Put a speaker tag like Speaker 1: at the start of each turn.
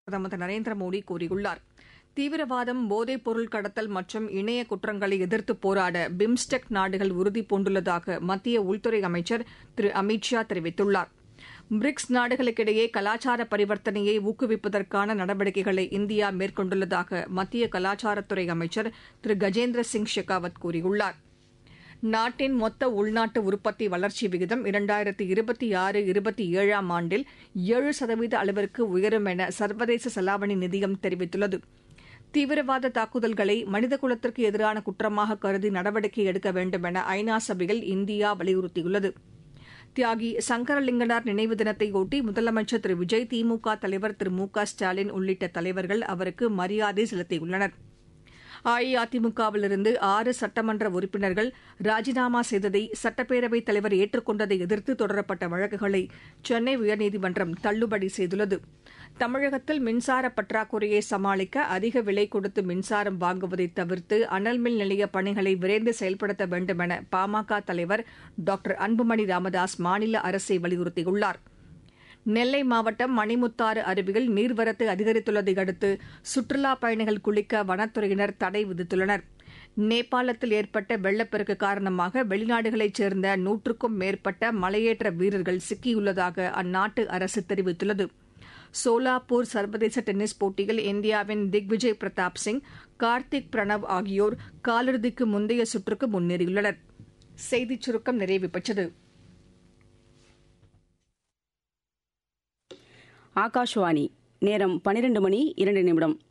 Speaker 1: பிரதமர் திரு நரேந்திர மோடி கூறியுள்ளார் தீவிரவாதம் போதைப் பொருள் கடத்தல் மற்றும் இணைய குற்றங்களை எதிர்த்து போராட பிம்ஸ்டெக் நாடுகள் உறுதி பூண்டுள்ளதாக மத்திய உள்துறை அமைச்சர் திரு அமித் ஷா தெரிவித்துள்ளார் பிரிக்ஸ் நாடுகளுக்கிடையே கலாச்சார பரிவர்த்தனையை ஊக்குவிப்பதற்கான நடவடிக்கைகளை இந்தியா மேற்கொண்டுள்ளதாக மத்திய கலாச்சாரத்துறை அமைச்சர் திரு கஜேந்திர சிங் ஷெகாவத் கூறியுள்ளார் நாட்டின் மொத்த உள்நாட்டு உற்பத்தி வளர்ச்சி விகிதம் இரண்டாயிரத்தி இருபத்தி ஆறு இருபத்தி ஏழாம் ஆண்டில் ஏழு சதவீத அளவிற்கு உயரும் என சர்வதேச செலாவணி நிதியம் தெரிவித்துள்ளது தீவிரவாத தாக்குதல்களை மனிதகுலத்திற்கு எதிரான குற்றமாக கருதி நடவடிக்கை எடுக்க வேண்டும் என ஐநா சபையில் இந்தியா வலியுறுத்தியுள்ளது தியாகி சங்கரலிங்கனார் நினைவு தினத்தையொட்டி முதலமைச்சர் திரு விஜய் திமுக தலைவர் திரு மு க ஸ்டாலின் உள்ளிட்ட தலைவர்கள் அவருக்கு மரியாதை செலுத்தியுள்ளனர் அஇஅதிமுகவிலிருந்து ஆறு சட்டமன்ற உறுப்பினர்கள் ராஜினாமா செய்ததை சட்டப்பேரவைத் தலைவர் ஏற்றுக்கொண்டதை எதிர்த்து தொடரப்பட்ட வழக்குகளை சென்னை உயர்நீதிமன்றம் தள்ளுபடி செய்துள்ளது தமிழகத்தில் மின்சார பற்றாக்குறையை சமாளிக்க அதிக விலை கொடுத்து மின்சாரம் வாங்குவதை தவிர்த்து அனல் மின் நிலைய பணிகளை விரைந்து செயல்படுத்த வேண்டும் என பாமக தலைவர் டாக்டர் அன்புமணி ராமதாஸ் மாநில அரசை வலியுறுத்தியுள்ளாா் நெல்லை மாவட்டம் மணிமுத்தாறு அருவியில் நீர்வரத்து அதிகரித்துள்ளதை அடுத்து சுற்றுலாப் பயணிகள் குளிக்க வனத்துறையினர் தடை விதித்துள்ளனர் நேபாளத்தில் ஏற்பட்ட வெள்ளப்பெருக்கு காரணமாக வெளிநாடுகளைச் சேர்ந்த நூற்றுக்கும் மேற்பட்ட மலையேற்ற வீரர்கள் சிக்கியுள்ளதாக அந்நாட்டு அரசு தெரிவித்துள்ளது சோலாப்பூர் சர்வதேச டென்னிஸ் போட்டியில் இந்தியாவின் திக்விஜய் பிரதாப் சிங் கார்த்திக் பிரணவ் ஆகியோர் காலிறுதிக்கு முந்தைய சுற்றுக்கு முன்னேறியுள்ளனர் செய்திச் சுருக்கம் நிறைவு பெற்றது
Speaker 2: ஆகாஷ்வாணி நேரம் பனிரெண்டு மணி இரண்டு நிமிடம்